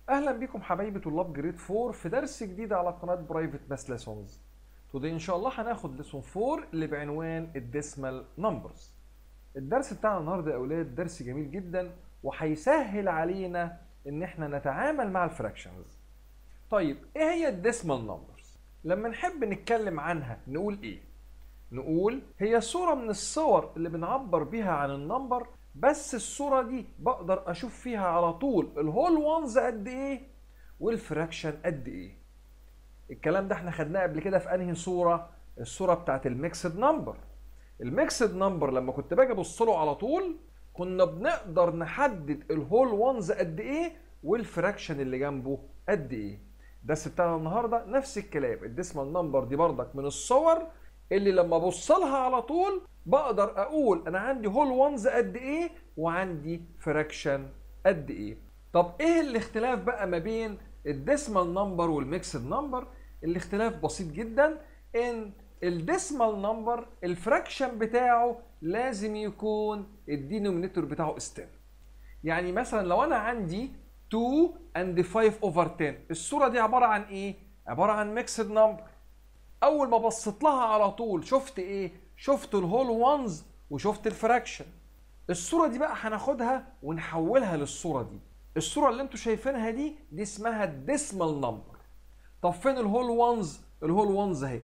اهلا بكم حبايبي طلاب جريد 4 في درس جديد على قناه برايفت ماس ليسونز تودي ان شاء الله هناخد ليسون 4 اللي بعنوان الديسمال نمبرز الدرس بتاعنا النهارده يا اولاد درس جميل جدا وهيسهل علينا ان احنا نتعامل مع الفراكشنز طيب ايه هي الديسمال نمبرز لما نحب نتكلم عنها نقول ايه نقول هي صورة من الصور اللي بنعبر بيها عن النمبر بس الصورة دي بقدر أشوف فيها على طول الهول وانز قد إيه والفراكشن قد إيه الكلام ده احنا خدناه قبل كده في أنهي صورة الصورة بتاعت الميكسد نمبر الميكسد نمبر لما كنت باجي ابص له على طول كنا بنقدر نحدد الهول وانز قد ايه والفراكشن اللي جنبه قد ايه الدرس بتاعنا النهارده نفس الكلام الديسمال نمبر دي بردك من الصور اللي لما ابص لها على طول بقدر اقول انا عندي هول وانز قد ايه وعندي فراكشن قد ايه طب ايه الاختلاف بقى ما بين الديسمال نمبر والميكسد نمبر الاختلاف بسيط جدا ان الديسمال نمبر الفراكشن بتاعه لازم يكون الدينومينيتور بتاعه استن يعني مثلا لو انا عندي 2 and 5 over 10 الصوره دي عباره عن ايه عباره عن ميكسد نمبر اول ما بصيت لها على طول شفت ايه شفت الهول وانز وشفت الفراكشن الصوره دي بقى هناخدها ونحولها للصوره دي الصوره اللي انتوا شايفينها دي دي اسمها الديسمال نمبر طب فين الهول وانز الهول وانز اهي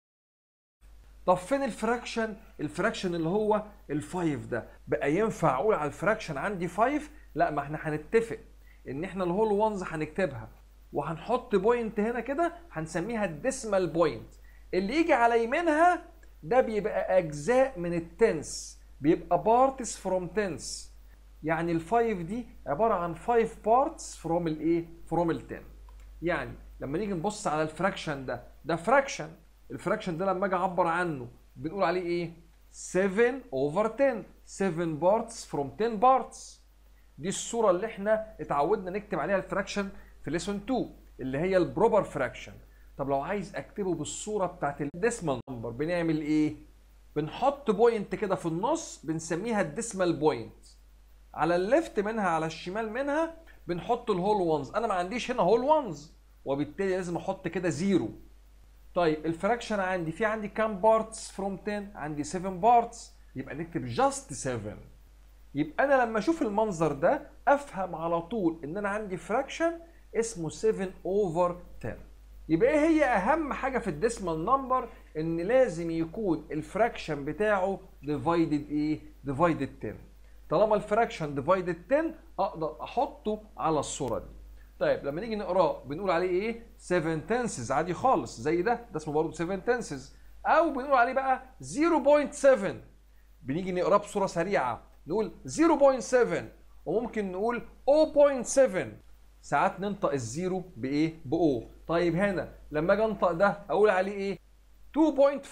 طب فين الفراكشن الفراكشن اللي هو الفايف ده بقى ينفع اقول على الفراكشن عندي 5 لا ما احنا هنتفق ان احنا الهول وانز هنكتبها وهنحط بوينت هنا كده هنسميها الديسمال بوينت اللي يجي على يمينها ده بيبقى اجزاء من التنس بيبقى بارتس فروم تنس يعني الفايف دي عباره عن 5 بارتس فروم الايه فروم ال 10 يعني لما نيجي نبص على الفراكشن ده ده فراكشن الفراكشن ده لما اجي اعبر عنه بنقول عليه ايه 7 اوفر 10 7 بارتس فروم 10 بارتس دي الصوره اللي احنا اتعودنا نكتب عليها الفراكشن في ليسون 2 اللي هي البروبر فراكشن طب لو عايز اكتبه بالصوره بتاعت الديسمال نمبر بنعمل ايه بنحط بوينت كده في النص بنسميها الديسمال بوينت على الليفت منها على الشمال منها بنحط الهول وانز انا ما عنديش هنا هول وانز وبالتالي لازم احط كده زيرو طيب الفراكشن عندي في عندي كام بارتس فروم 10 عندي 7 بارتس يبقى نكتب جاست 7 يبقى انا لما اشوف المنظر ده افهم على طول ان انا عندي فراكشن اسمه 7 اوفر 10 يبقى ايه هي اهم حاجه في الديسمال نمبر ان لازم يكون الفراكشن بتاعه ديفايدد ايه ديفايدد 10 طالما الفراكشن ديفايدد 10 اقدر احطه على الصوره دي طيب لما نيجي نقراه بنقول عليه ايه 7 تنسز عادي خالص زي ده ده اسمه برضه 7 تنسز او بنقول عليه بقى 0.7 بنيجي نقراه بصوره سريعه نقول 0.7 وممكن نقول 0.7 ساعات ننطق الزيرو بايه باو طيب هنا لما اجي انطق ده اقول عليه ايه 2.5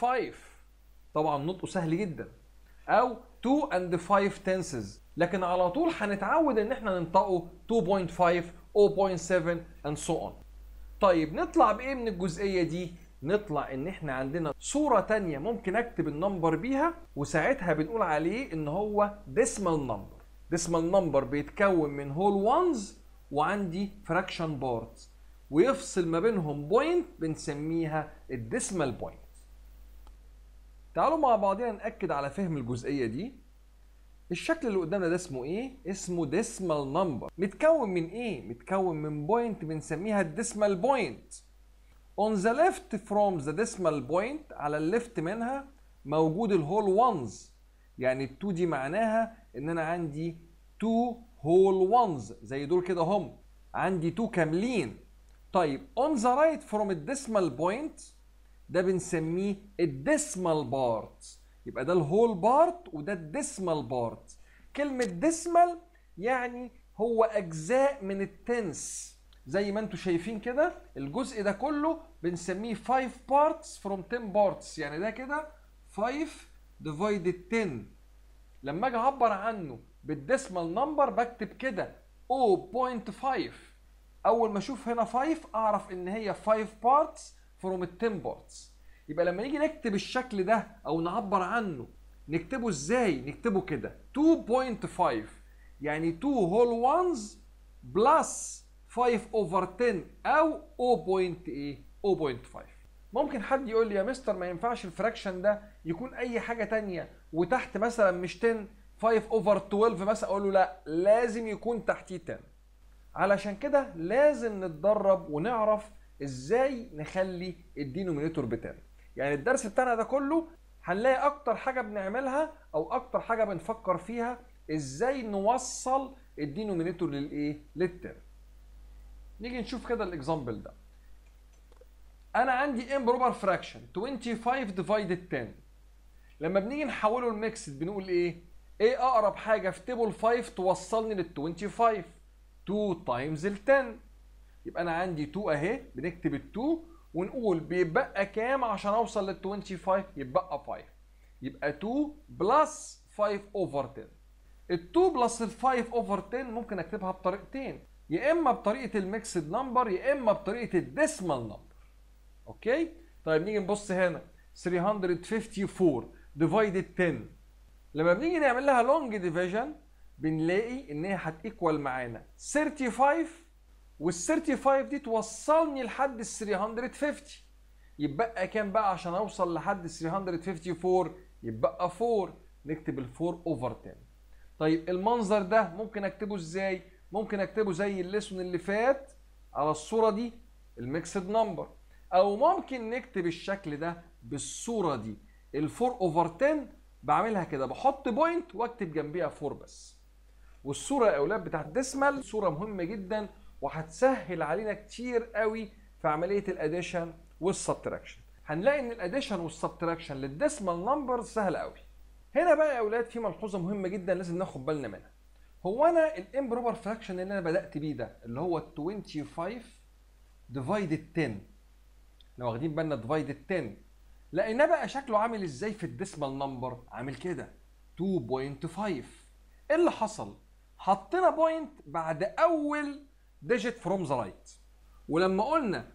طبعا نطقه سهل جدا او 2 and 5 tenses لكن على طول هنتعود ان احنا ننطقه 2.5 0.7 and so on طيب نطلع بايه من الجزئيه دي نطلع ان احنا عندنا صورة تانية ممكن اكتب النمبر بيها وساعتها بنقول عليه ان هو decimal number decimal number بيتكون من whole ones وعندي fraction parts ويفصل ما بينهم بوينت بنسميها الديسمال بوينت تعالوا مع بعضنا نأكد على فهم الجزئية دي الشكل اللي قدامنا ده اسمه ايه؟ اسمه ديسمال نمبر متكون من ايه؟ متكون من بوينت بنسميها الديسمال بوينت On the left from the decimal point على الليفت منها موجود الهول وانز يعني ال 2 دي معناها ان انا عندي 2 هول وانز زي دول كده هم عندي 2 كاملين طيب on the right from الديسمال بوينت ده بنسميه الديسمال بارت يبقى ده الهول بارت وده الديسمال بارت كلمة ديسمال يعني هو أجزاء من التنس زي ما انتم شايفين كده الجزء ده كله بنسميه 5 parts from 10 parts يعني ده كده 5 divided 10 لما اجي اعبر عنه بالديسمال نمبر بكتب كده 0.5 اول ما اشوف هنا 5 اعرف ان هي 5 parts from 10 parts يبقى لما نيجي نكتب الشكل ده او نعبر عنه نكتبه ازاي نكتبه كده 2.5 يعني 2 whole ones plus 5 اوفر 10 او 0.8 0.5 ممكن حد يقول لي يا مستر ما ينفعش الفراكشن ده يكون اي حاجه تانية وتحت مثلا مش 10 5 اوفر 12 مثلا اقول له لا لازم يكون تحتيه 10 علشان كده لازم نتدرب ونعرف ازاي نخلي الدينومينيتور ب 10 يعني الدرس بتاعنا ده كله هنلاقي اكتر حاجه بنعملها او اكتر حاجه بنفكر فيها ازاي نوصل الدينومينيتور للايه للتر نيجي نشوف كده الاكزامبل ده انا عندي امبروبر فراكشن 25 ديفايدد 10 لما بنيجي نحوله لميكسد بنقول ايه ايه اقرب حاجه في تيبل 5 توصلني لل 25 2 تايمز ال 10 يبقى انا عندي 2 اهي بنكتب ال 2 ونقول بيبقى كام عشان اوصل لل 25 يبقى 5 يبقى 2 بلس 5 اوفر 10 ال 2 بلس ال 5 اوفر 10 ممكن اكتبها بطريقتين يا اما بطريقه الميكسد نمبر يا اما بطريقه الديسمال نمبر اوكي طيب نيجي نبص هنا 354 ديفايدد 10 لما بنيجي نعمل لها لونج ديفيجن بنلاقي ان هي هتيكوال معانا 35 وال 35 دي توصلني لحد ال 350 يبقى كام بقى عشان اوصل لحد ال 354 يبقى 4 نكتب ال 4 اوفر 10 طيب المنظر ده ممكن اكتبه ازاي ممكن اكتبه زي الليسون اللي فات على الصوره دي الميكسد نمبر او ممكن نكتب الشكل ده بالصوره دي ال 4 اوفر 10 بعملها كده بحط بوينت واكتب جنبيها 4 بس والصوره يا اولاد بتاعت ديسمال صوره مهمه جدا وهتسهل علينا كتير قوي في عمليه الاديشن والسبتراكشن هنلاقي ان الاديشن والسبتراكشن للديسمال نمبر سهل قوي هنا بقى يا اولاد في ملحوظه مهمه جدا لازم ناخد بالنا منها هو انا الامبروبر فراكشن اللي انا بدات بيه ده اللي هو 25 ديفايدد 10 لو واخدين بالنا ديفايدد 10 لقيناه بقى شكله عامل ازاي في الديسمال نمبر عامل كده 2.5 ايه اللي حصل حطينا بوينت بعد اول ديجيت فروم ذا رايت ولما قلنا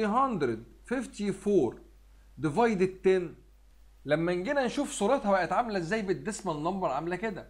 354 ديفايدد 10 لما جينا نشوف صورتها بقت عامله ازاي بالديسمال نمبر عامله كده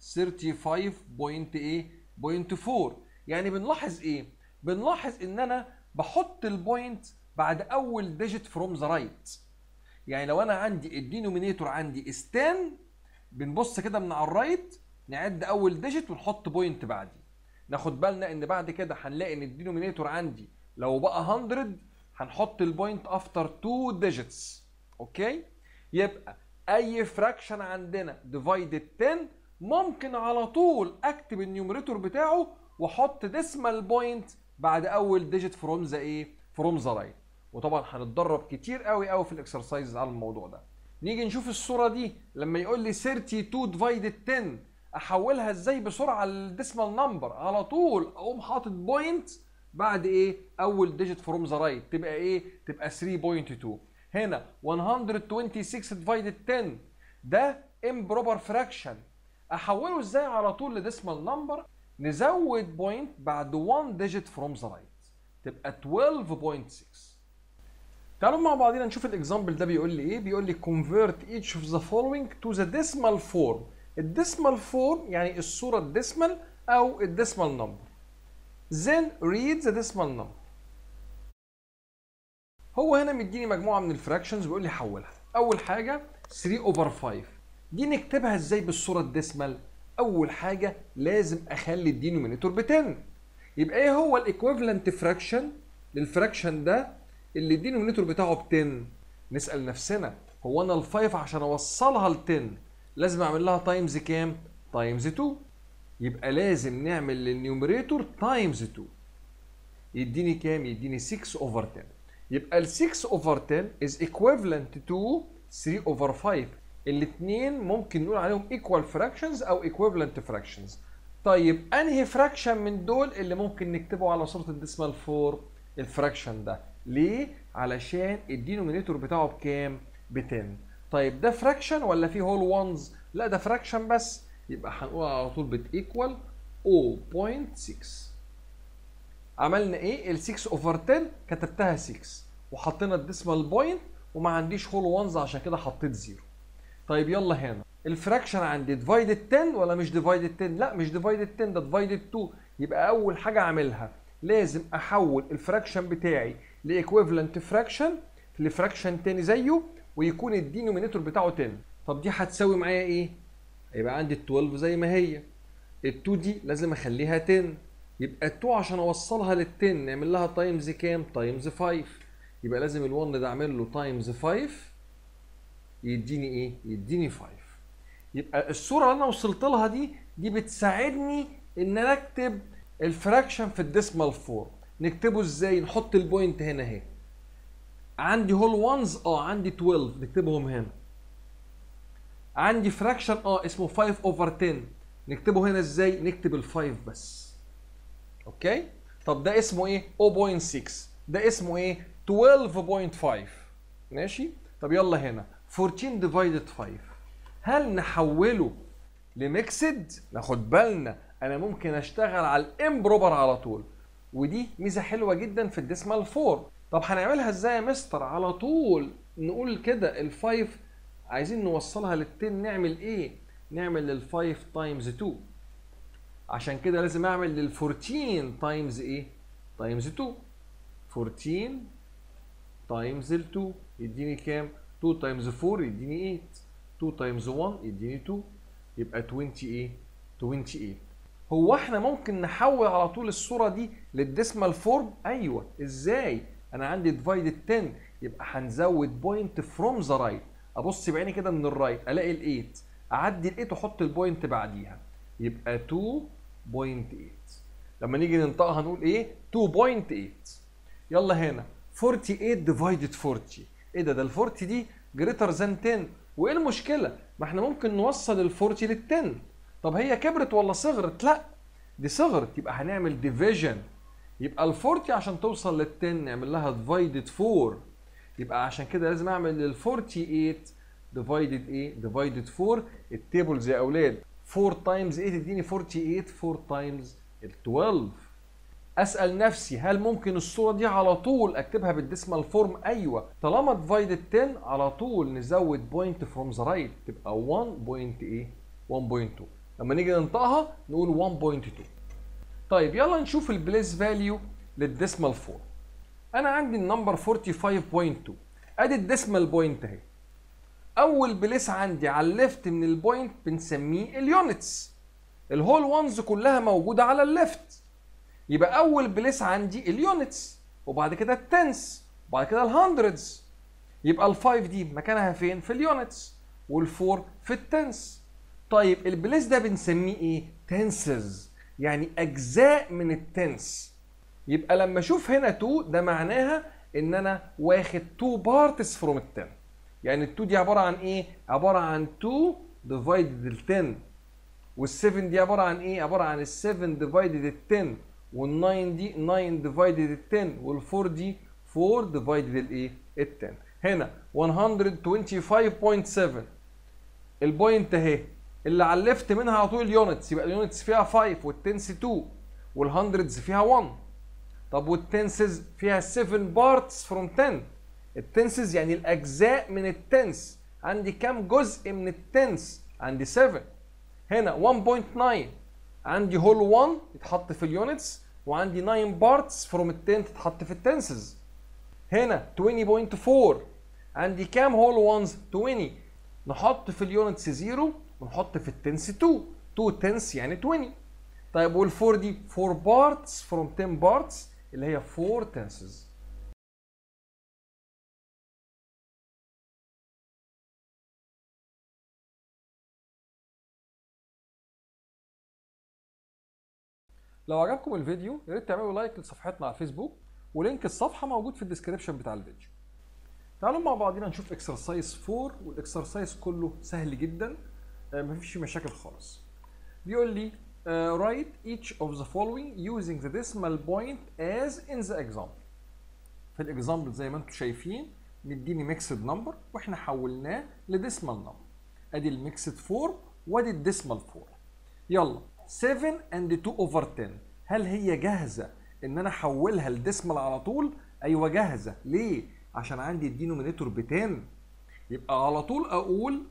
35.8.4 يعني بنلاحظ ايه بنلاحظ ان انا بحط البوينت بعد اول ديجيت فروم ذا رايت يعني لو انا عندي الدينومينيتور عندي از 10 بنبص كده من على الرايت نعد اول ديجيت ونحط بوينت بعديه ناخد بالنا ان بعد كده هنلاقي ان الدينومينيتور عندي لو بقى 100 هنحط البوينت افتر 2 ديجيتس اوكي يبقى اي فراكشن عندنا ديفايدد 10 ممكن على طول اكتب النيوميريتور بتاعه واحط ديسمال بوينت بعد اول ديجيت فروم ذا ايه فروم ذا رايت وطبعا هنتدرب كتير قوي قوي في الاكسرسايز على الموضوع ده نيجي نشوف الصوره دي لما يقول لي 32 ديفايدد 10 احولها ازاي بسرعه للديسمال نمبر على طول اقوم حاطط بوينت بعد ايه اول ديجيت فروم ذا رايت تبقى ايه تبقى 3.2 هنا 126 ديفايدد 10 ده امبروبر فراكشن احوله ازاي على طول لديسمال نمبر نزود بوينت بعد 1 ديجيت فروم ذا رايت تبقى 12.6 تعالوا مع بعضينا نشوف الاكزامبل ده بيقول لي ايه بيقول لي convert each of the following to the decimal form الديسمال فورم يعني الصوره الديسمال او الديسمال نمبر then read the decimal number هو هنا مديني مجموعه من الفراكشنز بيقول لي حولها اول حاجه 3 اوفر 5 دي نكتبها ازاي بالصوره الديسمال اول حاجه لازم اخلي الدينومينيتور ب 10 يبقى ايه هو الايكويفالنت فراكشن للفراكشن ده اللي الدينومينيتور بتاعه ب 10 نسال نفسنا هو انا ال 5 عشان اوصلها ل 10 لازم اعمل لها تايمز كام تايمز 2 يبقى لازم نعمل للنيوميريتور تايمز 2 يديني كام يديني 6 اوفر 10 يبقى ال 6 اوفر 10 is equivalent to 3 اوفر 5 الاثنين ممكن نقول عليهم equal fractions او equivalent fractions طيب انهي فراكشن من دول اللي ممكن نكتبه على صوره الديسمال فور الفراكشن ده ليه علشان الدينومينيتور بتاعه بكام ب 10 طيب ده فراكشن ولا فيه هول وانز لا ده فراكشن بس يبقى هنقول على طول بتيكوال 0.6 عملنا ايه ال 6 اوفر 10 كتبتها 6 وحطينا الديسمال بوينت وما عنديش هول وانز عشان كده حطيت زيرو طيب يلا هنا الفراكشن عندي ديفايدد 10 ولا مش ديفايدد 10 لا مش ديفايدد 10 ده ديفايدد 2 يبقى اول حاجه اعملها لازم احول الفراكشن بتاعي لايكويفالنت فراكشن لفراكشن تاني زيه ويكون الدينومينيتور بتاعه 10 طب دي هتساوي معايا ايه هيبقى عندي ال 12 زي ما هي ال 2 دي لازم اخليها 10 يبقى ال 2 عشان اوصلها لل 10 نعمل لها تايمز كام تايمز 5 يبقى لازم ال 1 ده اعمل له تايمز 5 يديني ايه يديني 5 يبقى الصوره اللي انا وصلت لها دي دي بتساعدني ان انا اكتب الفراكشن في الديسمال فورم نكتبه ازاي نحط البوينت هنا اهي عندي هول وانز اه عندي 12 نكتبهم هنا عندي فراكشن اه اسمه 5 اوفر 10 نكتبه هنا ازاي نكتب ال5 بس اوكي طب ده اسمه ايه 0.6 ده اسمه ايه 12.5 ماشي طب يلا هنا 14 ديفايدد 5 هل نحوله لميكسد ناخد بالنا انا ممكن اشتغل على الامبروبر على طول ودي ميزه حلوه جدا في الديسمال 4 طب هنعملها ازاي يا مستر على طول نقول كده ال5 عايزين نوصلها لل10 نعمل ايه نعمل لل5 تايمز 2 عشان كده لازم اعمل لل14 تايمز ايه تايمز 2 14 تايمز ال2 يديني كام 2 تايمز 4 يديني 8 2 تايمز 1 يديني 2 يبقى 20 ايه 28 هو احنا ممكن نحول على طول الصوره دي للديسمال فورم ايوه ازاي انا عندي ديفايدد 10 يبقى هنزود بوينت فروم ذا رايت ابص بعيني كده من الرايت الاقي ال8 اعدي ال8 واحط البوينت بعديها يبقى 2.8 لما نيجي ننطقها هنقول ايه 2.8 يلا هنا 48 ديفايدد 40 ايه ده ده ال 40 دي جريتر ذان 10 وايه المشكله ما احنا ممكن نوصل ال 40 لل 10 طب هي كبرت ولا صغرت لا دي صغرت يبقى هنعمل ديفيجن يبقى ال 40 عشان توصل لل 10 نعمل لها ديفايدد 4 يبقى عشان كده لازم اعمل لل 48 ديفايدد ايه ديفايدد 4 التيبلز يا اولاد 4 تايمز 8 تديني 48 4 تايمز ال 12 اسال نفسي هل ممكن الصوره دي على طول اكتبها بالديسمال فورم ايوه طالما ديفايدد 10 على طول نزود بوينت فروم ذا رايت تبقى 1.8 1.2 لما نيجي ننطقها نقول 1.2 طيب يلا نشوف البليس فاليو للديسمال فورم انا عندي النمبر 45.2 ادي الديسمال بوينت اهي اول بليس عندي على الليفت من البوينت بنسميه اليونتس الهول وانز كلها موجوده على الليفت يبقى اول بليس عندي اليونتس وبعد كده التنس وبعد كده الهندردز يبقى الفايف دي مكانها فين في اليونتس والفور في التنس طيب البليس ده بنسميه ايه تنسز يعني اجزاء من التنس يبقى لما اشوف هنا 2 ده معناها ان انا واخد 2 بارتس فروم ال 10 يعني ال 2 دي عباره عن ايه عباره عن 2 ديفايدد ال 10 وال7 دي عباره عن ايه عباره عن ال7 ديفايدد ال 10 وال9 دي 9 ديفايدد ال 10 وال4 دي 4 ديفايدد الايه ال 10 هنا 125.7 البوينت اهي اللي على الليفت منها على طول اليونتس يبقى اليونتس فيها 5 والتنس 2 والهندردز فيها 1 طب والتنسز فيها 7 بارتس فروم 10 التنسز يعني الاجزاء من التنس عندي كام جزء من التنس عندي 7 هنا 1.9 عندي هول 1 يتحط في اليونتس وعندي 9 بارتس فروم ال 10 تتحط في التنسز هنا 20.4 عندي كام هول وانز 20 نحط في اليونتس 0 ونحط في التنس 2 2 تنس يعني 20 طيب وال4 دي 4 بارتس فروم 10 بارتس اللي هي 4 تنسز لو عجبكم الفيديو يا ريت تعملوا لايك لصفحتنا على الفيسبوك ولينك الصفحه موجود في الديسكربشن بتاع الفيديو تعالوا مع بعضنا نشوف اكسرسايز 4 والاكسرسايز كله سهل جدا آه، مفيش فيه مشاكل خالص بيقول لي uh, write each of the following using the decimal point as in the example في الاكزامبل زي ما انتم شايفين مديني ميكسد نمبر واحنا حولناه لديسمال نمبر ادي الميكسد فورم وادي الديسمال فورم يلا 7 and 2 over 10 هل هي جاهزه ان انا احولها لديسمال على طول ايوه جاهزه ليه عشان عندي الدينومينيتور ب 10 يبقى على طول اقول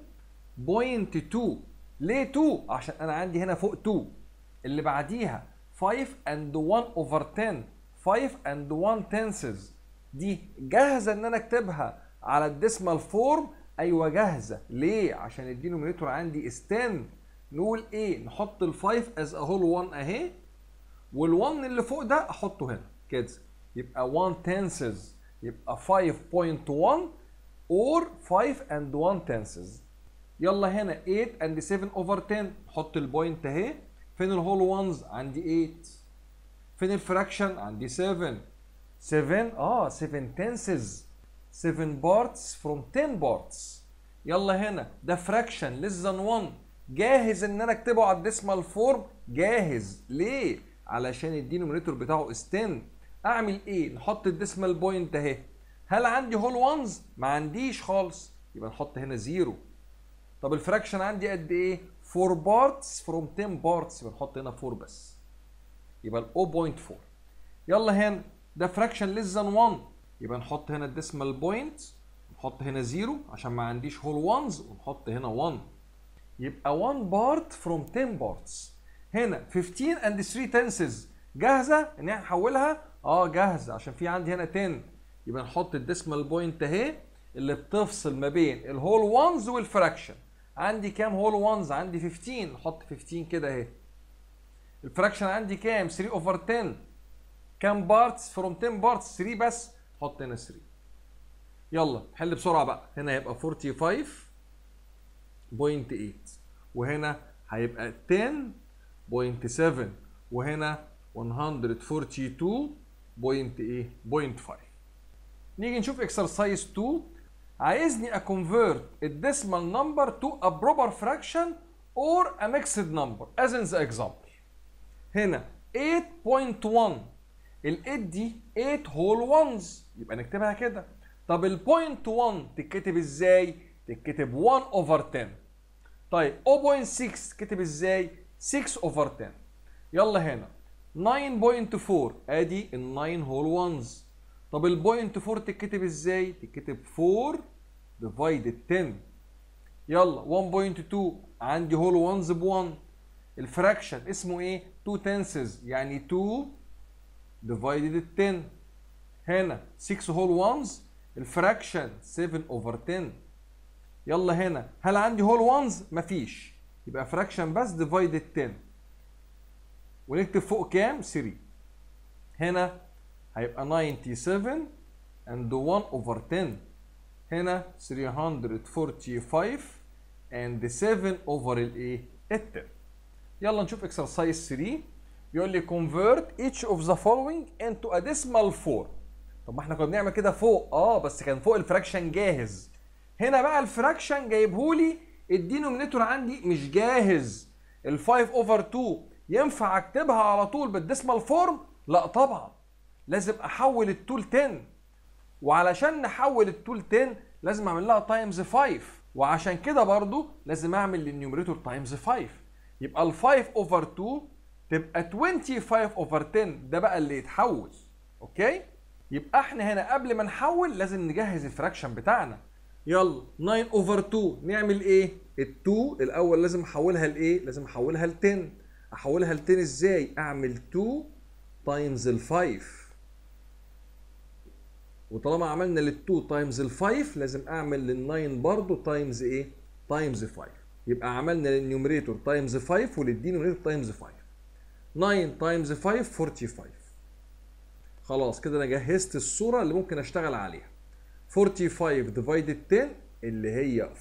7.2 ليه 2 عشان انا عندي هنا فوق 2 اللي بعديها 5 and 1 over 10 5 and 1 tenths دي جاهزه ان انا اكتبها على الديسمال فورم ايوه جاهزه ليه عشان الدينومينيتور عندي is 10 نقول ايه نحط ال 5 as a whole 1 اهي وال1 اللي فوق ده احطه هنا كده يبقى 1 tenths يبقى 5.1 or 5 and 1 tenths يلا هنا 8 and 7 over 10 نحط البوينت اهي فين الهول وانز عندي 8 فين الفراكشن عندي 7 7 اه 7 tenths 7 بارتس from 10 بارتس يلا هنا ده فراكشن less than 1 جاهز ان انا اكتبه على الديسمال فورم جاهز ليه علشان الدينومينيتور بتاعه is 10 اعمل ايه نحط الديسمال بوينت اهي هل عندي هول وانز ما عنديش خالص يبقى نحط هنا زيرو طب الفراكشن عندي قد ايه 4 بارتس فروم 10 بارتس يبقى نحط هنا 4 بس يبقى ال 0.4 يلا هنا ده فراكشن ليس ذان 1 يبقى نحط هنا الديسمال بوينت نحط هنا زيرو عشان ما عنديش هول وانز ونحط هنا 1 يبقى 1 بارت فروم 10 بارتس هنا 15 اند 3 تنسز جاهزه ان احنا نحولها اه جاهزه عشان في عندي هنا 10 يبقى نحط الديسمال بوينت اهي اللي بتفصل ما بين الهول وانز والفراكشن عندي كام هول وانز عندي 15 نحط 15 كده اهي الفراكشن عندي كام 3 اوفر 10 كام بارتس فروم 10 بارتس 3 بس حط هنا 3 يلا حل بسرعه بقى هنا هيبقى 45.8 وهنا هيبقى 10.7 وهنا 142.8.5 نيجي نشوف اكسرسايز 2 عايزني اكونفيرت الديسمال نمبر تو ا بروبر فراكشن اور ا ميكسد نمبر از ان ذا اكزامبل هنا 8.1 ال 8 دي 8 هول وانز يبقى نكتبها كده طب ال 0.1 تتكتب ازاي؟ تتكتب 1 اوفر 10 طيب 0.6 تتكتب ازاي؟ 6 اوفر 10 يلا هنا 9.4 ادي ال 9 هول وانز طب ال 0.4 تتكتب ازاي؟ تتكتب 4 ديفايدد 10 يلا 1.2 عندي هول وانز ب 1 الفراكشن اسمه ايه؟ 2 تنسز يعني 2 ديفايدد 10 هنا 6 هول وانز الفراكشن 7 اوفر 10 يلا هنا هل عندي هول وانز؟ مفيش يبقى فراكشن بس ديفايدد 10 ونكتب فوق كام؟ 3 هنا هيبقى 97 and 1 over 10 هنا 345 and 7 over الايه؟ ال 10 يلا نشوف exercise 3 بيقول لي convert each of the following into a decimal form طب ما احنا كنا بنعمل كده فوق اه بس كان فوق الفراكشن جاهز هنا بقى الفراكشن جايبهولي الدينومينيتور عندي مش جاهز ال 5 اوفر 2 ينفع اكتبها على طول بالديسمال فورم لا طبعا لازم احول التول 10 وعلشان نحول التول 10 لازم اعمل لها تايمز 5 وعشان كده برضو لازم اعمل للنيوميريتور تايمز 5 يبقى ال 5 اوفر 2 تبقى 25 اوفر 10 ده بقى اللي يتحول اوكي يبقى احنا هنا قبل ما نحول لازم نجهز الفراكشن بتاعنا يلا 9 اوفر 2 نعمل ايه ال2 الاول لازم احولها لايه لازم احولها ل 10 احولها ل 10 ازاي اعمل 2 تايمز ال 5 وطالما عملنا لل 2 تايمز ال 5 لازم اعمل لل 9 برضه تايمز ايه تايمز 5 يبقى عملنا للنيوميريتور تايمز 5 وللدينوميريتور تايمز 5 9 تايمز 5 45 خلاص كده انا جهزت الصوره اللي ممكن اشتغل عليها 45 ديفايدد 10 اللي هي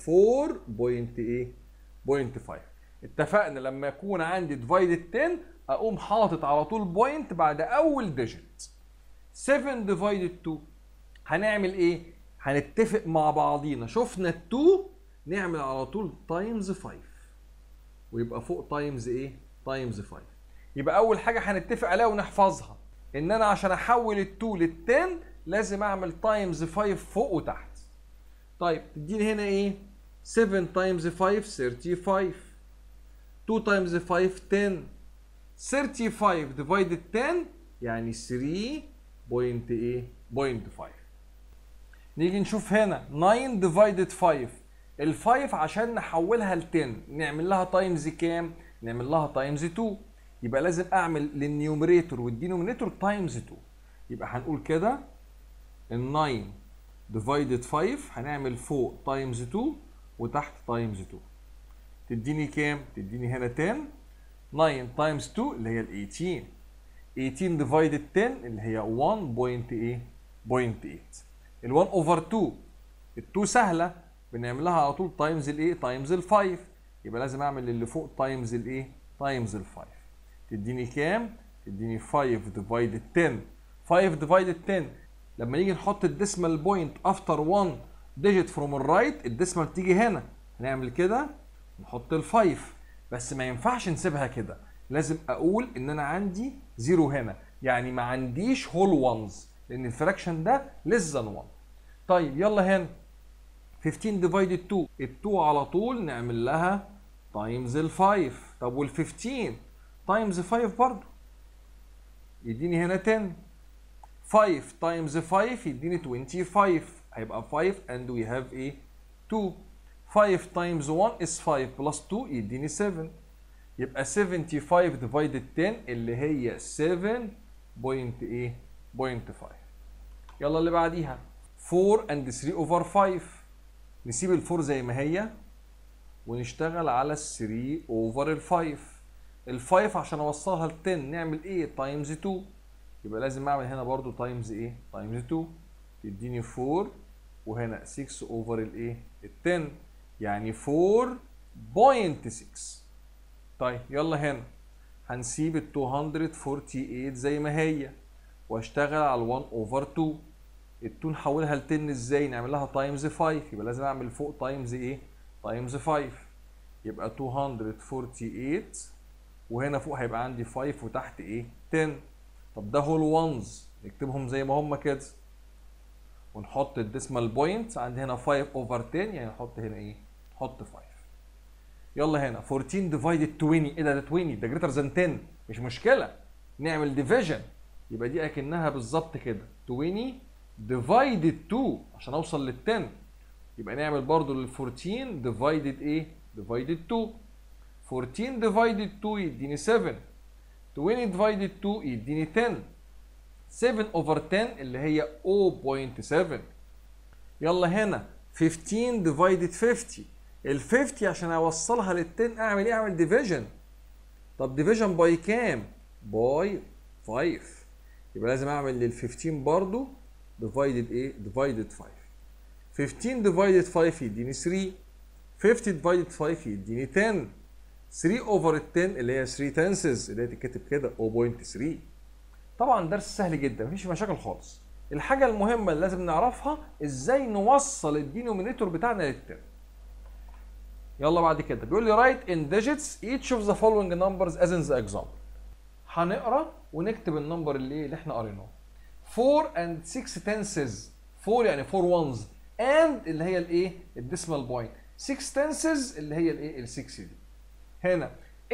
4.8 اتفقنا لما يكون عندي ديفايدد 10 اقوم حاطط على طول بوينت بعد اول ديجيت 7 ديفايدد 2 هنعمل ايه هنتفق مع بعضينا شفنا ال 2 نعمل على طول تايمز 5 ويبقى فوق تايمز ايه تايمز 5 يبقى اول حاجه هنتفق عليها ونحفظها ان انا عشان احول ال 2 لل 10 لازم اعمل تايمز 5 فوق وتحت طيب تديني هنا ايه 7 تايمز 5 35 2 تايمز 5 10 35 ديفايدد 10 يعني 3 بوينت ايه بوينت 5 نيجي نشوف هنا 9 ديفايدد 5 ال 5 عشان نحولها ل 10 نعمل لها تايمز كام نعمل لها تايمز 2 يبقى لازم اعمل للنيوميريتور والدينومينيتور تايمز 2 يبقى هنقول كده ال 9 ديفايدد 5 هنعمل فوق تايمز 2 وتحت تايمز 2 تديني كام؟ تديني هنا 10 9 تايمز 2 اللي هي ال 18 18 ديفايدد 10 اللي هي 1.8 0.8 ال 1 اوفر 2 ال 2 سهله بنعملها على طول تايمز الايه؟ تايمز ال 5 يبقى لازم اعمل اللي فوق تايمز الايه؟ تايمز ال 5 تديني كام؟ تديني 5 ديفايدد 10 5 ديفايدد 10 لما نيجي نحط الديسمال بوينت افتر 1 ديجيت فروم الرايت الديسمال تيجي هنا هنعمل كده نحط ال 5 بس ما ينفعش نسيبها كده لازم اقول ان انا عندي زيرو هنا يعني ما عنديش هول وانز لان الفراكشن ده less than 1 طيب يلا هنا 15 ديفايدد 2 ال 2 على طول نعمل لها تايمز ال 5 طب وال 15 تايمز 5 برضه يديني هنا 10 5 تايمز 5 يديني 25 هيبقى 5 and we have a 2 5 times 1 is 5 plus 2 يديني 7 يبقى 75 divided 10 اللي هي 7.8 يلا اللي بعديها 4 and 3 over 5 نسيب ال 4 زي ما هي ونشتغل على ال 3 over ال 5 ال 5 عشان اوصلها ل 10 نعمل ايه تايمز 2 يبقى لازم اعمل هنا برضو تايمز ايه تايمز 2 تديني 4 وهنا 6 اوفر الايه ال 10 يعني 4.6 طيب يلا هنا هنسيب ال 248 زي ما هي واشتغل على ال 1 اوفر 2 ال 2 نحولها ل 10 ازاي نعمل لها تايمز 5 يبقى لازم اعمل فوق تايمز ايه تايمز 5 يبقى 248 وهنا فوق هيبقى عندي 5 وتحت ايه 10 طب ده هول وانز نكتبهم زي ما هم كده ونحط الديسمال بوينت عندي هنا 5 اوفر 10 يعني نحط هنا ايه نحط 5 يلا هنا 14 ديفايدد 20 ايه ده ده 20 ده جريتر ذان 10 مش مشكله نعمل ديفيجن يبقى دي اكنها بالظبط كده 20 ديفايدد 2 عشان اوصل لل 10 يبقى نعمل برضو لل 14 ديفايدد ايه ديفايدد 2 14 ديفايدد 2 يديني 7 20 ديفايدد 2 يديني 10 7 اوفر 10 اللي هي 0.7 يلا هنا 15 ديفايدد 50 ال 50 عشان اوصلها لل 10 اعمل ايه اعمل ديفيجن طب ديفيجن باي كام باي 5 يبقى لازم اعمل لل 15 برضو ديفايدد ايه ديفايدد 5 15 ديفايدد 5 يديني 3 50 ديفايدد 5 يديني 10 3 اوفر ال 10 اللي هي 3 تنسز اللي هي تتكتب كده 0.3 طبعا درس سهل جدا مفيش مشاكل خالص الحاجه المهمه اللي لازم نعرفها ازاي نوصل الدينومينيتور بتاعنا للترم يلا بعد كده بيقول لي write in digits each of the following numbers as in the example هنقرا ونكتب النمبر اللي اللي احنا قريناه 4 and 6 tenses 4 يعني 4 ones and اللي هي الايه الديسمال بوينت 6 tenses اللي هي الايه ال 6 دي هنا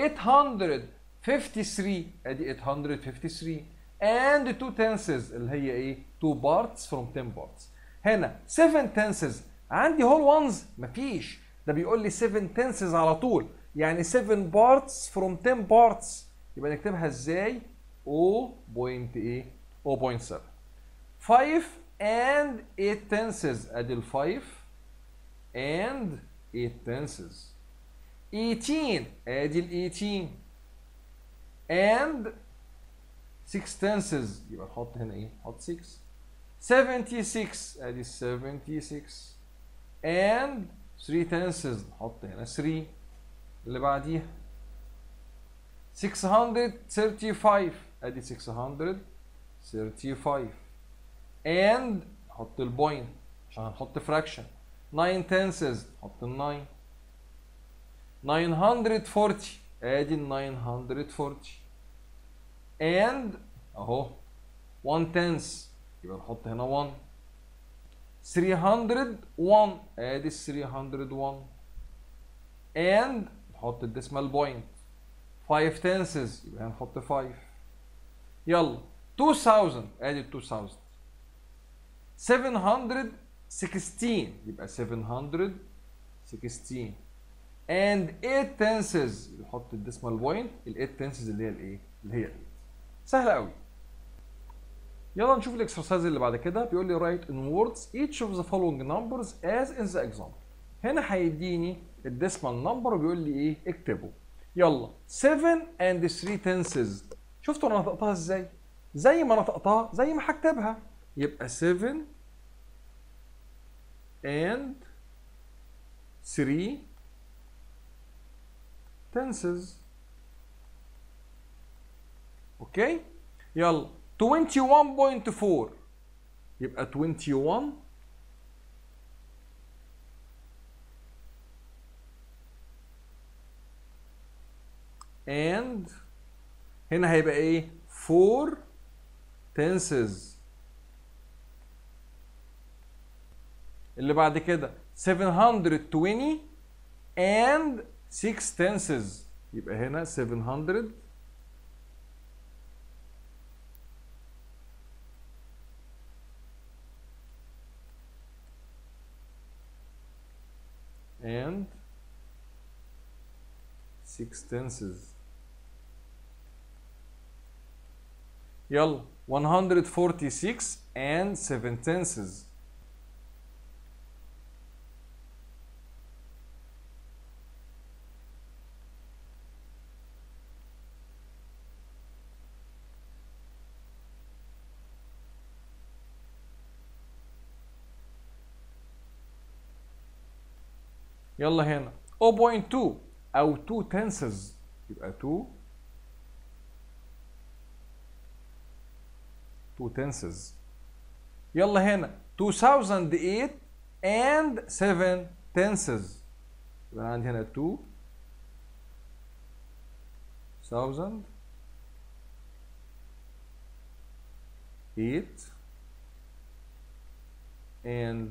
853 ادي 853 and 2 tenses اللي هي ايه 2 parts from 10 parts هنا 7 tenses عندي whole ones مفيش ده بيقول لي 7 tenses على طول يعني 7 parts from 10 parts يبقى نكتبها ازاي 0.8 0.7 5 and 8 tenses ادي ال 5 and 8 tenses 18 ادي ال 18 and 6 tenses يبقى نحط هنا ايه؟ نحط 6 76 ادي 76 and 3 tenses نحط هنا 3 اللي بعديها 635 ادي 635 and نحط البوينت عشان هنحط fraction 9 tenses نحط ال 9 940 ادي ال 940 and اهو 1 tenths يبقى نحط هنا 1 301 ادي ال 301 and نحط الديسمال بوينت 5 tenths يبقى هنحط 5 يلا 2000 ادي ال 2000 716 يبقى 716 and 8 tenths نحط نحط الديسمال بوينت ال8 تنسز اللي هي الايه اللي هي 8 سهله قوي يلا نشوف الاكسرسايز اللي بعد كده بيقول لي write in words each of the following numbers as in the example هنا هيديني الديسمال نمبر وبيقول لي ايه اكتبه يلا 7 and 3 tenses شفتوا انا نطقتها ازاي زي ما نطقتها زي ما هكتبها يبقى 7 and 3 tenses اوكي يلا 21.4 يبقى 21 and هنا هيبقى ايه 4 tenses اللي بعد كده 720 and 6 tenses يبقى هنا 700 and 6 tenses يلا 146 and 7 tenses يلا هنا 0.2 او 2 tenses يبقى 2 2 tenses يلا هنا 2008 and 7 tenses يبقى أنا عندي هنا 2 1000 8 and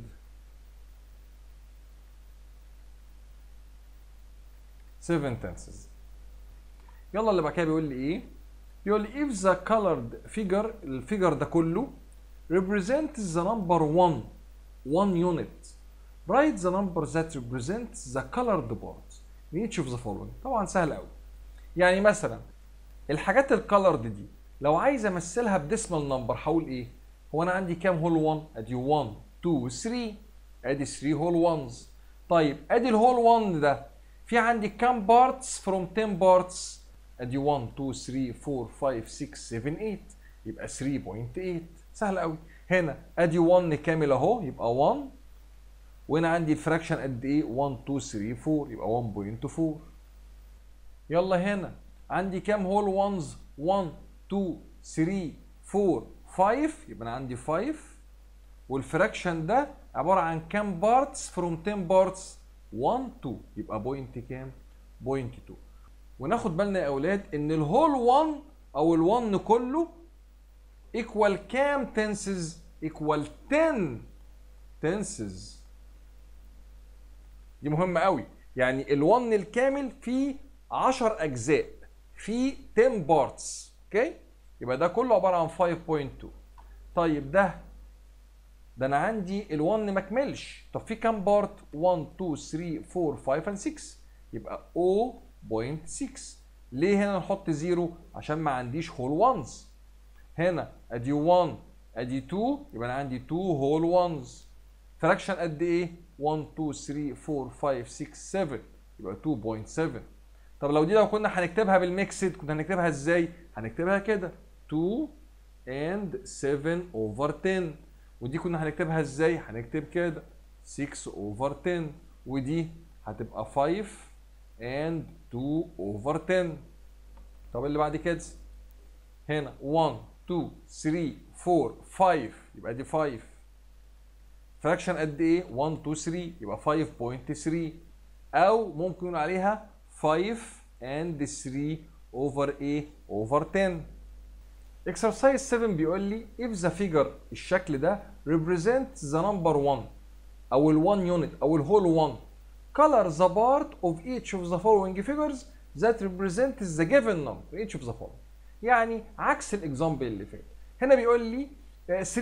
7 tenses يلا اللي بعد كده بيقول لي ايه بيقول لي if the colored figure الفيجر ده كله represents the number 1 1 unit write the number that represents the colored part in each of the following طبعا سهل قوي يعني مثلا الحاجات الكالرد دي لو عايز امثلها بديسمال نمبر هقول ايه هو انا عندي كام هول 1 ادي 1 2 3 ادي 3 هول 1 طيب ادي الهول 1 ده في عندي كام بارتس فروم 10 بارتس ادي 1 2 3 4 5 6 7 8 يبقى 3.8 سهل قوي هنا ادي 1 كامل اهو يبقى 1 وهنا عندي الفراكشن قد ايه 1 2 3 4 يبقى 1.4 يلا هنا عندي كام هول 1 1 2 3 4 5 يبقى انا عندي 5 والفراكشن ده عباره عن كام بارتس فروم 10 بارتس 1 2 يبقى بوينت كام بوينت 2 وناخد بالنا يا اولاد ان الهول 1 او ال1 كله ايكوال كام تنسز ايكوال 10 تنسز دي مهمه قوي يعني ال1 الكامل فيه 10 اجزاء فيه 10 بارتس اوكي يبقى ده كله عباره عن 5.2 طيب ده ده انا عندي ال1 ما كملش طب في كام بارت 1 2 3 4 5 and 6 يبقى 0.6 ليه هنا نحط 0 عشان ما عنديش هول وانز هنا ادي 1 ادي 2 يبقى انا عندي 2 هول وانز فراكشن قد ايه 1 2 3 4 5 6 7 يبقى 2.7 طب لو دي لو كنا هنكتبها بالميكسد كنا هنكتبها ازاي هنكتبها كده 2 and 7 over 10 ودي كنا هنكتبها ازاي هنكتب كده 6 over 10 ودي هتبقى 5 and 2 over 10 طب اللي بعد كده هنا 1 2 3 4 5 يبقى دي 5 فراكشن قد ايه 1 2 3 يبقى 5.3 او ممكن نقول عليها 5 and 3 over ايه over 10 exercise 7 بيقول لي if the figure الشكل ده represents the number 1 او ال 1 unit او ال whole 1 color the part of each of the following figures that represents the given number each of the following يعني عكس الاكزامبل اللي فات هنا بيقول لي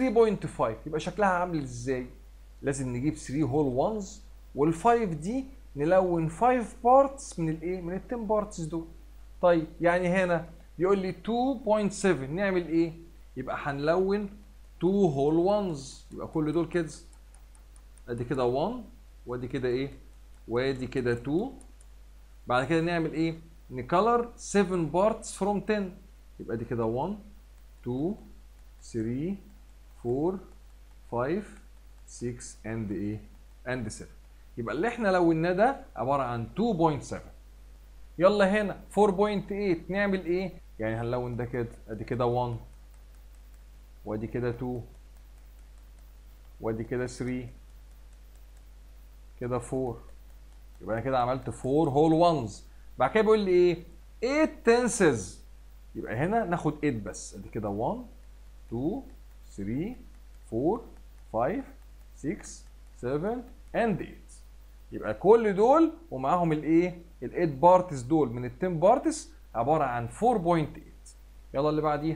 3.5 يبقى شكلها عامل ازاي لازم نجيب 3 whole ones وال5 دي نلون 5 بارتس من الايه من ال 10 بارتس دول طيب يعني هنا بيقول لي 2.7 نعمل ايه يبقى هنلون 2 هول وانز يبقى كل دول كده ادي كده 1 وادي كده ايه وادي كده 2 بعد كده نعمل ايه نكلر 7 بارتس فروم 10 يبقى دي كده 1 2 3 4 5 6 اند ايه اند 7 يبقى اللي احنا لوناه ده عباره عن 2.7 يلا هنا 4.8 نعمل ايه يعني هنلون ده كده ادي كده 1 وادي كده 2 وادي كده 3 كده 4 يبقى انا كده عملت 4 هول وانز بعد كده بيقول لي ايه 8 تنسز يبقى هنا ناخد 8 بس ادي كده 1 2 3 4 5 6 7 and 8 يبقى كل دول ومعاهم الايه ال 8 بارتس دول من ال 10 بارتس عباره عن 4.8 يلا اللي بعديها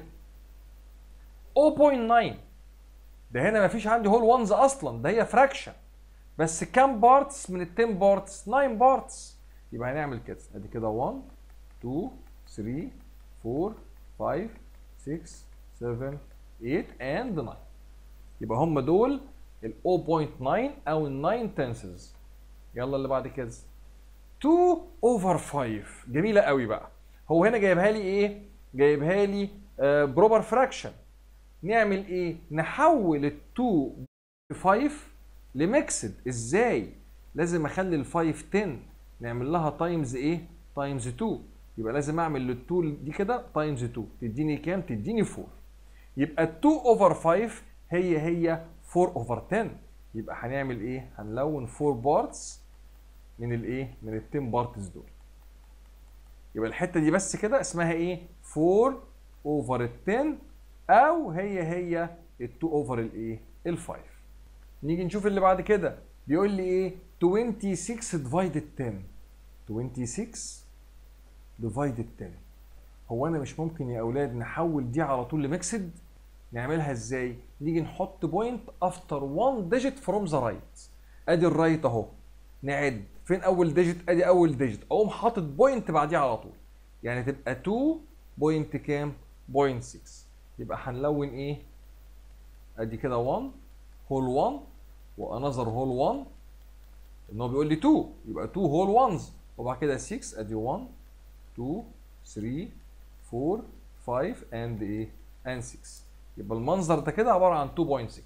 0.9 ده هنا مفيش عندي هول وانز اصلا ده هي فراكشن بس كام بارتس من ال 10 بارتس 9 بارتس يبقى هنعمل كده ادي كده 1 2 3 4 5 6 7 8 and 9 يبقى هم دول ال 0.9 او ال 9 تنسز يلا اللي بعد كده 2 اوفر 5 جميله قوي بقى هو هنا جايبها لي ايه جايبها لي بروبر فراكشن نعمل ايه نحول ال 2 5 لميكسد ازاي لازم اخلي ال 5 10 نعمل لها تايمز ايه تايمز 2 يبقى لازم اعمل ال 2 دي كده تايمز 2 تديني كام تديني 4 يبقى ال 2 اوفر 5 هي هي 4 اوفر 10 يبقى هنعمل ايه هنلون 4 بارتس من الايه من ال 10 بارتس دول يبقى الحته دي بس كده اسمها ايه 4 اوفر ال 10 او هي هي ال 2 اوفر الايه ال 5 نيجي نشوف اللي بعد كده بيقول لي ايه 26 ديفايدد 10 26 ديفايدد 10 هو انا مش ممكن يا اولاد نحول دي على طول لميكسد نعملها ازاي نيجي نحط بوينت افتر 1 ديجيت فروم ذا رايت ادي الرايت اهو نعد فين اول ديجيت ادي اول ديجيت اقوم حاطط بوينت بعديها على طول يعني تبقى 2 بوينت كام بوينت 6 يبقى هنلون ايه ادي كده 1 هول 1 وانذر هول 1 ان هو بيقول لي 2 يبقى 2 هول 1 وبعد كده 6 ادي 1 2 3 4 5 اند ايه اند 6 يبقى المنظر ده كده عباره عن 2.6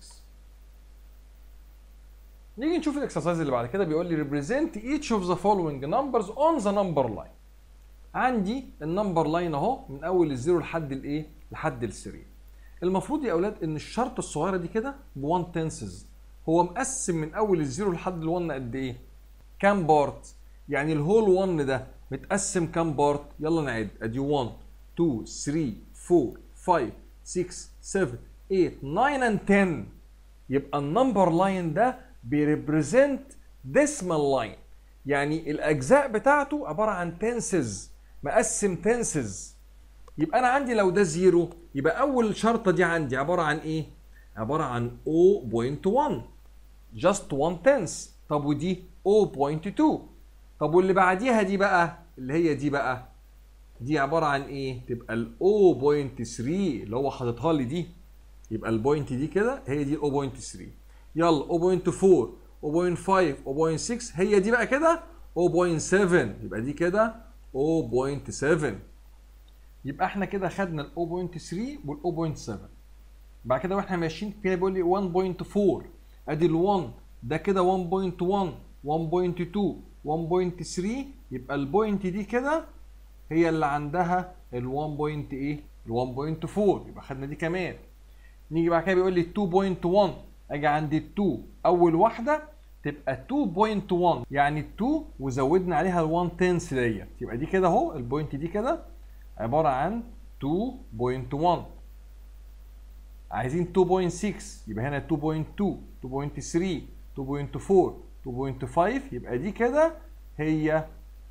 نيجي نشوف الاكسرسايز اللي بعد كده بيقول لي represent each of the following numbers on the number line عندي النمبر لاين اهو من اول الزيرو لحد الايه لحد السري المفروض يا اولاد ان الشرط الصغيره دي كده ب 1 تنسز هو مقسم من اول الزيرو لحد ال1 قد ايه كام بارت يعني الهول 1 ده متقسم كام بارت يلا نعد ادي 1 2 3 4 5 6 7 8 9 and 10 يبقى النمبر لاين ده بيريبريزنت ديسمال لاين يعني الاجزاء بتاعته عباره عن تنسز مقسم تنسز يبقى انا عندي لو ده زيرو يبقى اول شرطه دي عندي عباره عن ايه عباره عن 0.1 just 1 tenth طب ودي 0.2 طب واللي بعديها دي بقى اللي هي دي بقى دي عباره عن ايه تبقى ال 0.3 اللي هو حاططها لي دي يبقى البوينت دي كده هي دي 0.3 يلا 0.4 0.5 0.6 هي دي بقى كده 0.7 يبقى دي كده 0.7 يبقى احنا كده خدنا ال 0.3 وال 0.7 بعد كده واحنا ماشيين كده بيقول لي 1.4 ادي ال 1 ده كده 1.1 1.2 1.3 يبقى البوينت دي كده هي اللي عندها ال 1. ايه ال 1.4 يبقى خدنا دي كمان نيجي بعد كده بيقول لي 2.1 اجي عند ال 2 اول واحده تبقى 2.1 يعني ال 2 وزودنا عليها ال 1 تنس ديت يبقى دي كده اهو البوينت دي كده عباره عن 2.1 عايزين 2.6 يبقى هنا 2.2 2.3 2.4 2.5 يبقى دي كده هي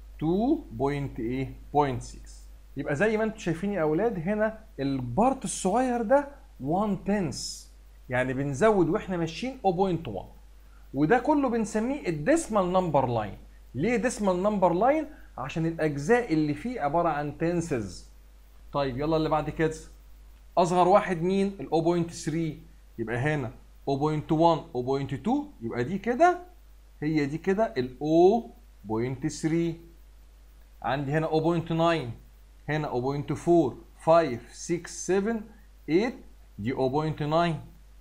2.8.6 يبقى زي ما انتم شايفين يا اولاد هنا البارت الصغير ده 1 تنس يعني بنزود واحنا ماشيين 0.1 وده كله بنسميه الديسمال نمبر لاين ليه ديسمال نمبر لاين عشان الاجزاء اللي فيه عباره عن تنسز طيب يلا اللي بعد كده اصغر واحد مين ال 0.3 يبقى هنا 0.1 0.2 يبقى دي كده هي دي كده ال 0.3 عندي هنا 0.9 هنا 0.4 5 6 7 8 دي 0.9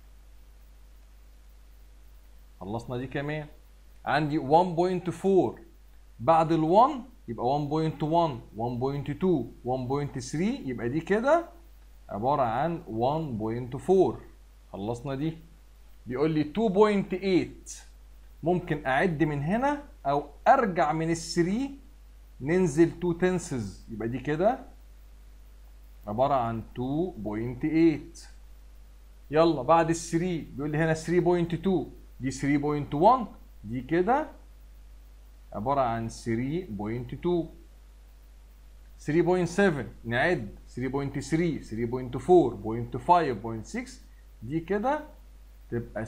خلصنا دي كمان عندي 1.4 بعد ال 1 يبقى 1.1 1.2 1.3 يبقى دي كده عبارة عن 1.4 خلصنا دي بيقول لي 2.8 ممكن أعد من هنا أو أرجع من ال 3 ننزل 2 تنسز يبقى دي كده عبارة عن 2.8 يلا بعد ال 3 بيقول لي هنا 3.2 دي 3.1 دي كده عبارة عن 3.2 3.7 نعد 3.3 3.4 0.5 0.6 دي كده تبقى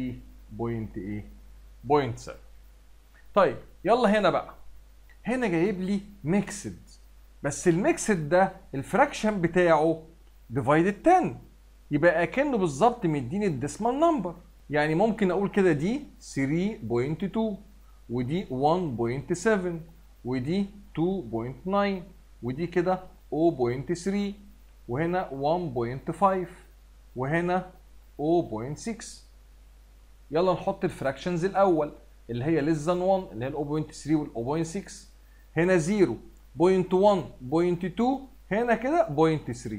3.8 طيب يلا هنا بقى هنا جايب لي ميكسد بس الميكسد ده الفراكشن بتاعه ديفايدد 10 يبقى اكنه بالظبط مديني الديسمال نمبر يعني ممكن اقول كده دي 3.2 ودي 1.7 ودي 2.9 ودي كده 0.3 وهنا 1.5 وهنا 0.6 يلا نحط الفراكشنز الاول اللي هي less than 1 اللي هي ال 0.3 وال 0.6 هنا 0 0.1 0.2 هنا كده 0.3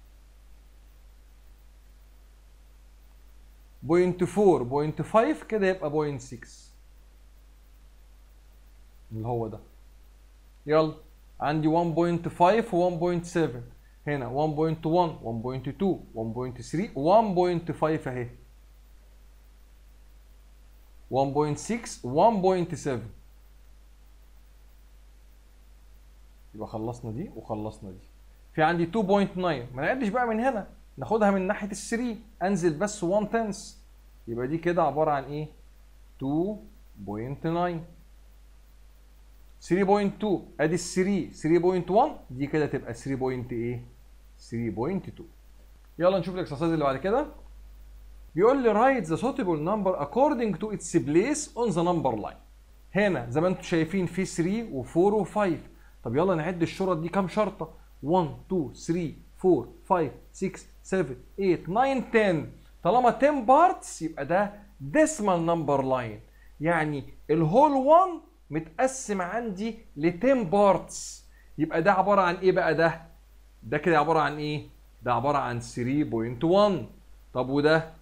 0.4 0.5 كده يبقى 0.6 اللي هو ده يلا عندي 1.5 و 1.7 هنا 1.1 1.2 1.3 1.5 اهي 1.6 1.7 يبقى خلصنا دي وخلصنا دي في عندي 2.9 ما نعدش بقى من هنا ناخدها من ناحيه ال 3 انزل بس 1 تنس يبقى دي كده عباره عن ايه 2.9 3.2 ادي ال 3 3.1 دي كده تبقى 3. ايه 3.2 يلا نشوف الاكسرسايز اللي بعد كده بيقول لي write the suitable number according to its place on the number line هنا زي ما انتم شايفين في 3 و4 و5 طب يلا نعد الشرط دي كام شرطه 1 2 3 4 5 6 7 8 9 10 طالما 10 بارتس يبقى ده decimal number line يعني الهول 1 متقسم عندي ل 10 بارتس يبقى ده عباره عن ايه بقى ده ده كده عباره عن ايه ده عباره عن 3.1 طب وده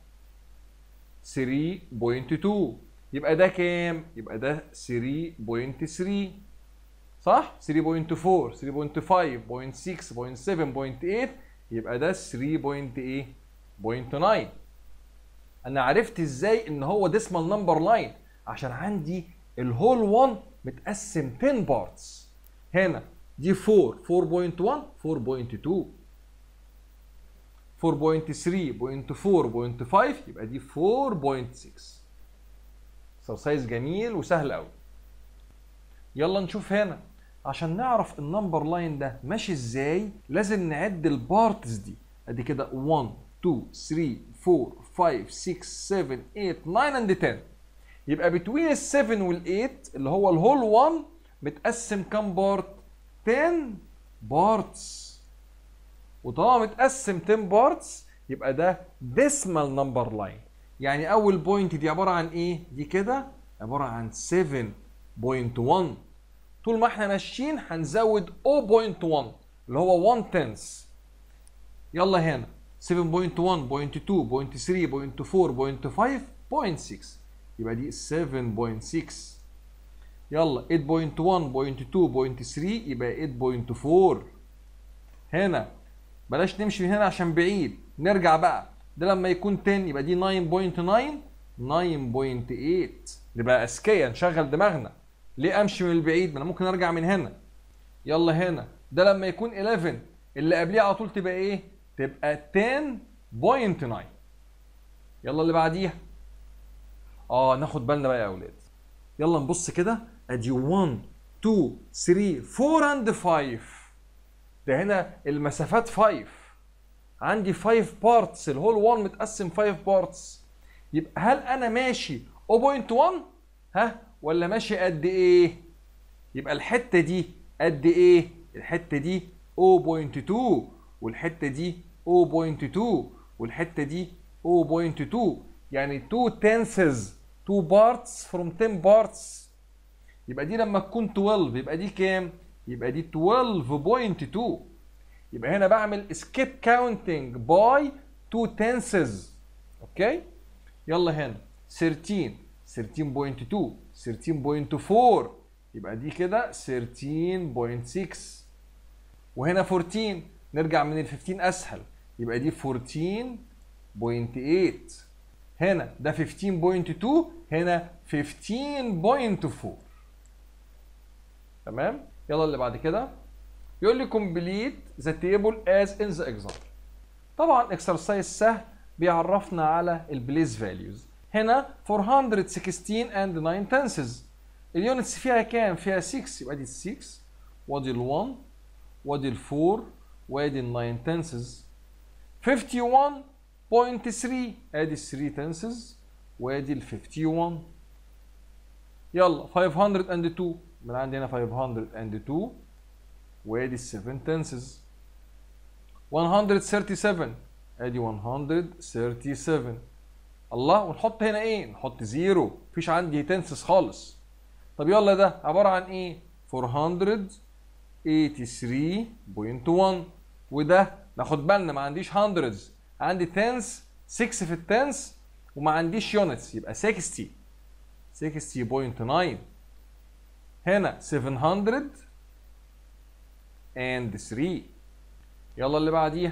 3.2 يبقى ده كام يبقى ده 3.3 صح 3.4 3.5 0.6 0.7 0.8 يبقى ده 3.8 انا عرفت ازاي ان هو ديسمال نمبر لاين عشان عندي الهول 1 متقسم 10 بارتس هنا دي 4 4.1 4.2 4.3.4.5 يبقى دي 4.6 اكسرسايز جميل وسهل قوي يلا نشوف هنا عشان نعرف النمبر لاين ده ماشي ازاي لازم نعد البارتس دي ادي كده 1 2 3 4 5 6 7 8 9 and 10 يبقى بتوين ال 7 وال 8 اللي هو الهول 1 متقسم كام بارت 10 بارتس وطالما متقسم 10 بارتس يبقى ده ديسمال نمبر لاين يعني اول بوينت دي عباره عن ايه دي كده عباره عن 7.1 طول ما احنا ماشيين هنزود 0.1 اللي هو 1 تنس يلا هنا 7.1 0.2 0.3 0.4 0.5 0.6 يبقى دي 7.6 يلا 8.1 0.2 0.3 يبقى 8.4 هنا بلاش نمشي من هنا عشان بعيد نرجع بقى ده لما يكون 10 يبقى دي 9.9 9.8 نبقى اذكياء نشغل دماغنا ليه امشي من البعيد ما انا ممكن ارجع من هنا يلا هنا ده لما يكون 11 اللي قبليه على طول تبقى ايه تبقى 10.9 يلا اللي بعديها اه ناخد بالنا بقى يا اولاد يلا نبص كده ادي 1 2 3 4 اند 5 ده هنا المسافات 5 عندي 5 بارتس الهول 1 متقسم 5 بارتس يبقى هل انا ماشي 0.1 ها ولا ماشي قد ايه يبقى الحته دي قد ايه الحته دي 0.2 والحته دي 0.2 والحته دي 0.2 يعني 2 tenses 2 parts from 10 parts يبقى دي لما تكون 12 يبقى دي كام يبقى دي 12.2 يبقى هنا بعمل skip counting by 2 tenses اوكي يلا هنا 13 13.2 13.4 يبقى دي كده 13.6 وهنا 14 نرجع من ال 15 اسهل يبقى دي 14.8 هنا ده 15.2 هنا 15.4 تمام يلا اللي بعد كده يقول لي complete the table as in the example طبعا اكسرسايز سهل بيعرفنا على البليس فاليوز هنا 416 and 9 tenses اليونتس فيها كام؟ فيها 6 يبقى دي 6 وادي ال 1 وادي ال 4 وادي ال 9 tenses 51.3 ادي ال 3 tenses وادي ال 51 يلا 502 من عندي هنا 502 وادي ال 7 tenses 137 ادي 137 الله ونحط هنا ايه؟ نحط زيرو مفيش عندي تنسس خالص طب يلا ده عبارة عن ايه؟ 483.1 وده ناخد بالنا ما عنديش هندردز عندي تنس 6 في التنس وما عنديش يونتس يبقى 60 60.9 هنا 700 and 3 يلا اللي بعديها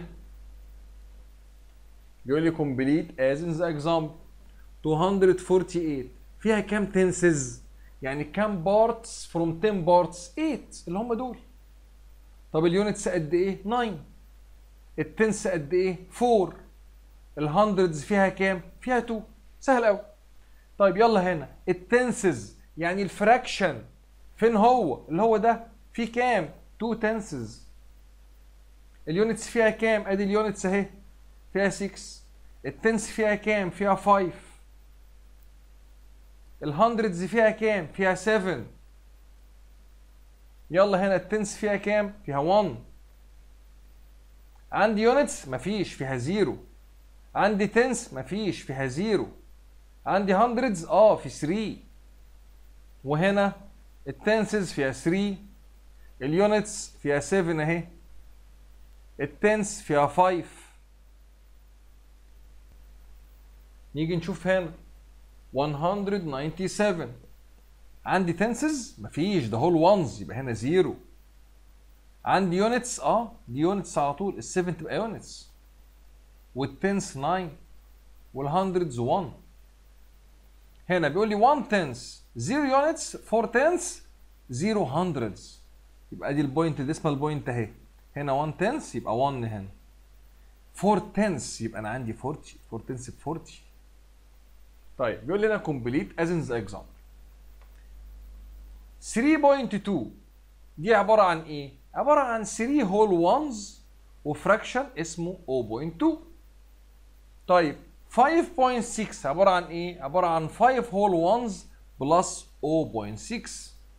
بيقول لي complete as in the example 248 فيها كام تنسز يعني كام بارتس from 10 بارتس 8 اللي هم دول طب اليونتس قد ايه 9 التنس قد ايه 4 الهندردز فيها كام فيها 2 سهل قوي طيب يلا هنا التنسز يعني الفراكشن فين هو اللي هو ده فيه كام 2 تنسز اليونتس فيها كام ادي اليونتس اهي فيها 6 التنس فيها كام فيها 5 الهندردز فيها كام فيها 7 يلا هنا التنس فيها كام فيها 1 عندي يونتس مفيش فيها 0 عندي تنس مفيش فيها 0 عندي هندردز اه في 3 وهنا التنسز فيها 3 اليونتس فيها 7 اهي التنس فيها 5 نيجي نشوف هنا 197 عندي تنسز مفيش ده هول وانز يبقى هنا زيرو عندي يونتس اه دي يونتس على طول ال7 تبقى يونتس والتنس 9 والهندردز 1 هنا بيقول لي 1 تنس 0 يونتس 4 تنس 0 هندردز يبقى دي البوينت ديسمال بوينت اهي هنا 1 تنس يبقى 1 هنا 4 تنس يبقى انا عندي 40 4 تنس ب 40 طيب بيقول لنا complete as in the example 3.2 دي عبارة عن ايه؟ عبارة عن 3 whole ones وفراكشن اسمه 0.2 طيب 5.6 عبارة عن ايه؟ عبارة عن 5 whole ones plus 0.6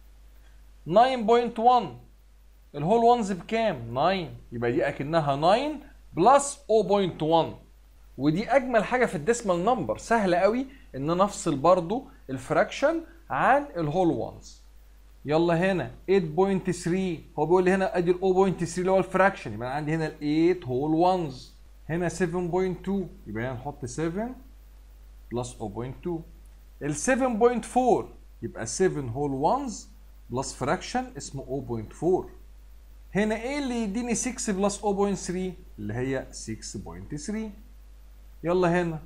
9.1 الهول ones بكام؟ 9 يبقى دي اكنها 9 بلس 0.1 ودي اجمل حاجه في الديسمال نمبر سهل قوي ان انا افصل برضو الفراكشن عن الهول وانز يلا هنا 8.3 هو بيقول لي هنا ادي ال 0.3 اللي هو الفراكشن يبقى انا عندي هنا ال 8 هول وانز هنا 7.2 يبقى هنا نحط 7 بلس 0.2 ال 7.4 يبقى 7 هول وانز بلس فراكشن اسمه 0.4 هنا ايه اللي يديني 6 بلس 0.3 اللي هي 6.3 يلا هنا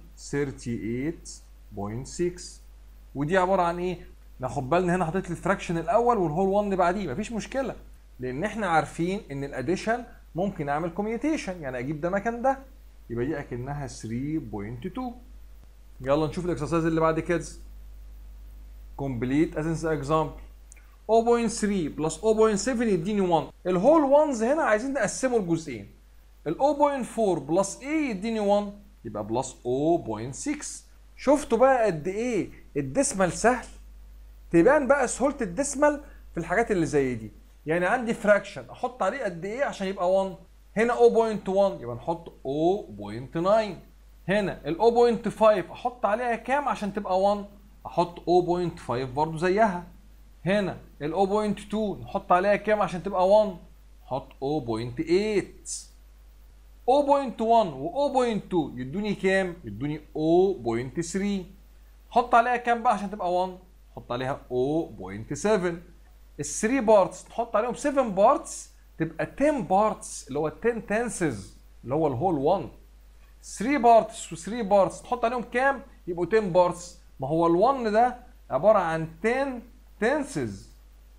38.6 ودي عباره عن ايه ناخد بالنا هنا حطيت لي الفراكشن الاول والهول 1 اللي بعديه مفيش مشكله لان احنا عارفين ان الاديشن ممكن اعمل كوميوتيشن يعني اجيب ده مكان ده يبقى دي اكنها 3.2 يلا نشوف الاكسرسايز اللي بعد كده complete as in the example 0.3 بلس 0.7 يديني 1 الهول وانز هنا عايزين نقسمه لجزئين ال 0.4 بلس A يديني 1 يبقى بلس 0.6 شفتوا بقى قد ايه الديسمال سهل تبان بقى سهوله الديسمال في الحاجات اللي زي دي يعني عندي فراكشن احط عليه قد ايه عشان يبقى 1 هنا 0.1 يبقى نحط 0.9 هنا ال 0.5 احط عليها كام عشان تبقى 1 احط 0.5 برضو زيها هنا ال 0.2 نحط عليها كام عشان تبقى 1 نحط 0.8 0.1 و 0.2 يدوني كام يدوني 0.3 حط عليها كام بقى عشان تبقى 1 نحط عليها 0.7 ال 3 بارتس نحط عليهم 7 بارتس تبقى 10 بارتس اللي هو 10 تنسز اللي هو الهول 1 3 بارتس و 3 بارتس نحط عليهم كام يبقوا 10 بارتس ما هو ال 1 ده عباره عن 10 تنسز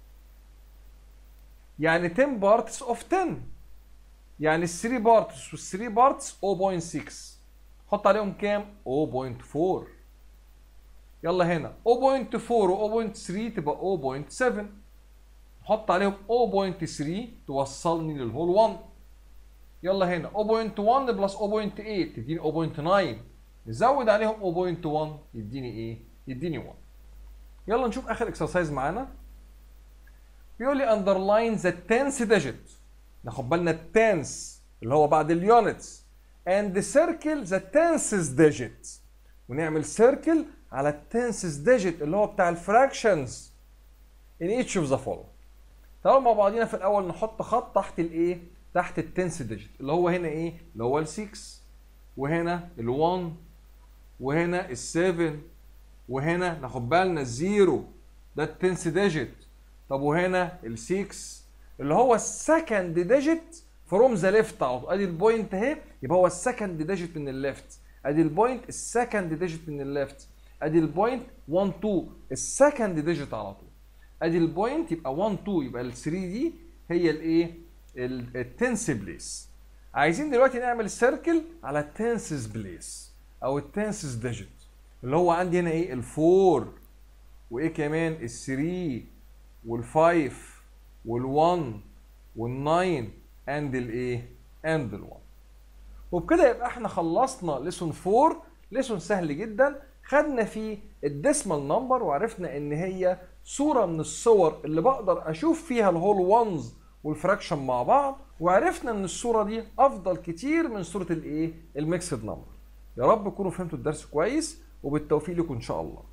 يعني 10 بارتس اوف 10 يعني ال 3 بارتس وال 3 بارتس 0.6 حط عليهم كام 0.4 يلا هنا 0.4 و 0.3 تبقى 0.7 نحط عليهم 0.3 توصلني للهول 1 يلا هنا 0.1 بلس 0.8 تديني 0.9 نزود عليهم 0.1 يديني ايه؟ يديني 1 يلا نشوف اخر اكسرسايز معانا بيقول لي underline the tenth digit ناخد بالنا التنس اللي هو بعد اليونتس and circle the tenth digit ونعمل سيركل على التنسز ديجيت اللي هو بتاع الفراكشنز in each of the following تعالوا مع بعضينا في الاول نحط خط تحت الايه تحت التنس ديجيت اللي هو هنا ايه اللي هو ال6 وهنا ال1 وهنا ال7 وهنا ناخد بالنا الزيرو ده التنس ديجيت طب وهنا ال6 اللي هو السكند ديجيت فروم ذا ليفت على طول ادي البوينت اهي يبقى هو السكند ديجيت من الليفت ادي البوينت السكند ديجيت من الليفت ادي البوينت 1 2 السكند ديجيت على طول ادي البوينت يبقى 1 2 يبقى ال 3 دي هي الايه التنس بليس عايزين دلوقتي نعمل سيركل على التنسز بليس او التنسز ديجيت اللي هو عندي هنا ايه ال4 وايه كمان ال3 وال5 وال1 وال9 اند الايه اند ال1 وبكده يبقى احنا خلصنا ليسون 4 ليسون سهل جدا خدنا فيه الديسمال نمبر وعرفنا ان هي صوره من الصور اللي بقدر اشوف فيها الهول وانز والفراكشن مع بعض وعرفنا ان الصوره دي افضل كتير من صوره الايه الميكسد نمبر يا رب تكونوا فهمتوا الدرس كويس وبالتوفيق لكم ان شاء الله